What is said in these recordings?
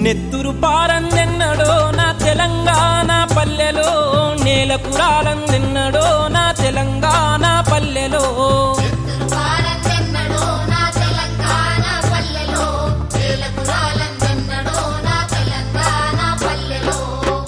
నెత్తురు పారందెన్నడో నా తెలంగాణ పల్లెలో నేలకు రాలందెన్నడో నా తెలంగాణ పల్లెలో భారతెన్నడో నా తెలంగాణ పల్లెలో నేలకు రాలందెన్నడో నా తెలంగాణ పల్లెలో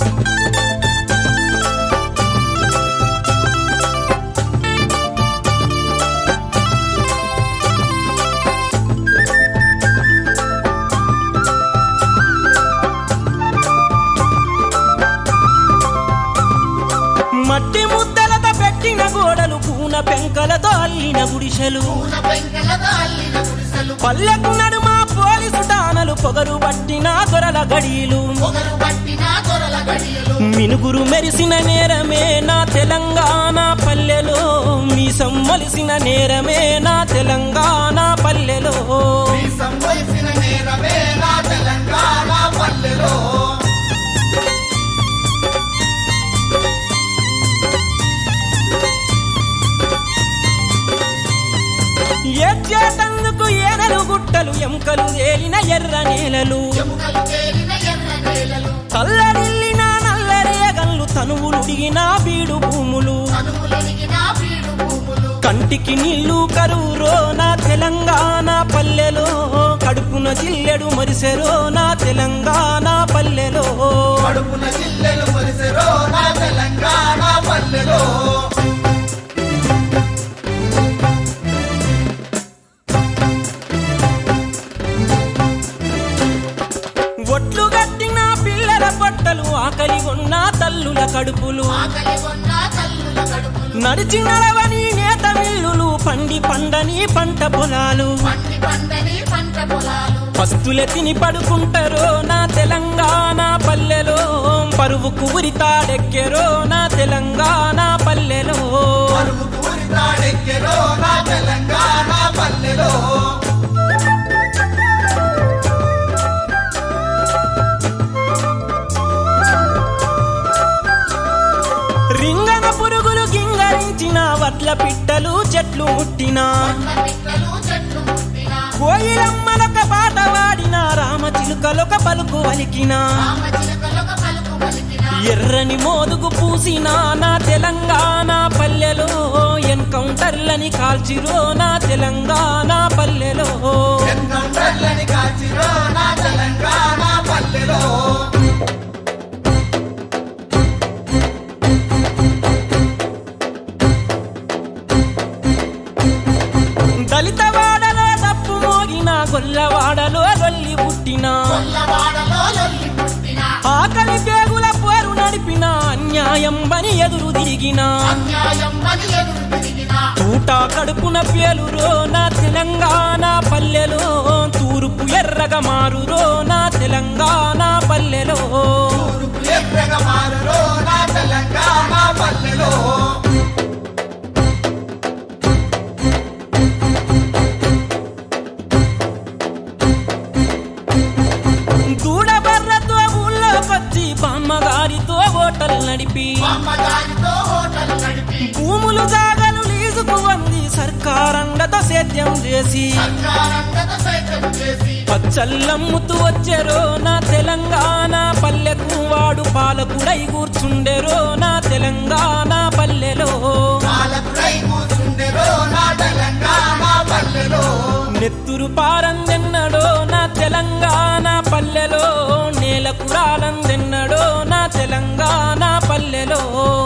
మట్టి ముద్దలతో పెట్టిన గోడలు పూన పెంకలతో అల్లిన గుడిసెలు పూల పెంకలతో అల్లిన గుడిసెలు పల్లెకు నడుమ పోలీసు టానలు పొగరు పట్టిన దొరల గడియలు పొగరు పట్టిన దొరల గడియలు మినుగురు మెరిసిన నేరమే నా తెలంగాణ పల్లెలో మీసం మొలిసిన నేరమే నా తెలంగాణ పల్లెలో సంభవించిన నేరమే నా తెలంగాణ పల్లెలో ఏడ్చేటందుకు ఏనలు గుట్టలు ఎముకలు తేలిన ఎర్ర నేలలు ఎముకలు తేలిన ఎర్ర నేలలు తల్లడిల్లిన నల్లరేగన్లు తనువులు దిగిన బీడు భూములు కనుములొలిగిన బీడు భూములు కంటికి నీళ్లు కరువురో నా తెలంగాణ పల్లెలో కడుపున జిల్లెడు మరిసెరో నా తెలంగాణ పల్లెలో కడుపున జిల్లెలు మురిసెరో నా తెలంగాణ పల్లెలో ఒట్లు గట్టిన పిల్లల పొట్టలు ఆకలి ఉన్న తల్లుల కడుపులు ఆకలి కొన్న తల్లుల కడుపులు నడిచి నడవని నేత మిల్లులు పండి పండని పంట పొలాలు పండి పండని పంట పొలాలు పస్తులే తిని పడుకుంటారో నా తెలంగాణ పల్లెలో పరువుకు ఉరితాడెక్కెరో నా తెలంగాణ పల్లెలో పరుగు కూరితాడెక్కెరో నా తెలంగాణ పల్లెలో రింగన పురుగులు గింగరించిన వడ్ల పిట్టలు చెట్లు ముట్టిన కొండ పిట్టలు చెట్లు ముట్టిన కోయిలమ్మలొక పాట వాడిన రామచిలుకలొక పలుకు వలికిన రామచిలకలొక పలుకు పలికిన ఎర్రని మోదుగు పూసిన నా తెలంగాణ పల్లెలో ఎన్కౌంటర్లని కాల్చిరో నా తెలంగాణ పల్లెలో ఎన్కౌంటర్లని కాచిరో నా తెలంగాణ పల్లెలో దళిత వాడలో డప్పు మోగిన గొల్లవాడలో గొల్లి పుట్టిన కొల్లవాడలో లొల్లి పుట్టిన ఆకలి పేగుల పోరు నడిపిన అన్యాయం బని ఎదురు తిరిగిన అన్యాయం అని ఎదురు తిరిగిన తూట కడుపున పేలురో నా తెలంగాణ పల్లెలో తూర్పు ఎర్రగా మారురో నా తెలంగాణ పల్లెలో తూర్పు ఎర్రగా మారురో నా తెలంగాణ పల్లెలో దూడబర్రతో ఊళ్ళోకొచ్చి బామ్మగారితో హోటల్ నడిపి అమ్మగారితో హోటల్ నడిపి భూములు జాగలు లీజుకు వంది సర్కారండతో సేద్యం చేసి సర్కారంగత సైతం చేసి పచ్చల్లమ్ముతూ వచ్చెరో నా తెలంగాణ పల్లెకు వాడు పాలకుడై కూర్చుండెరో నా తెలంగాణ పల్లెలో పాలకుడై కూర్చుండెరో నా తెలంగాణ పల్లెలో నెత్తురు పారందెన్నడో నా తెలంగాణ పల్లెలో నేలకు రాలందెన్నడో నా తెలంగాణ పల్లెలో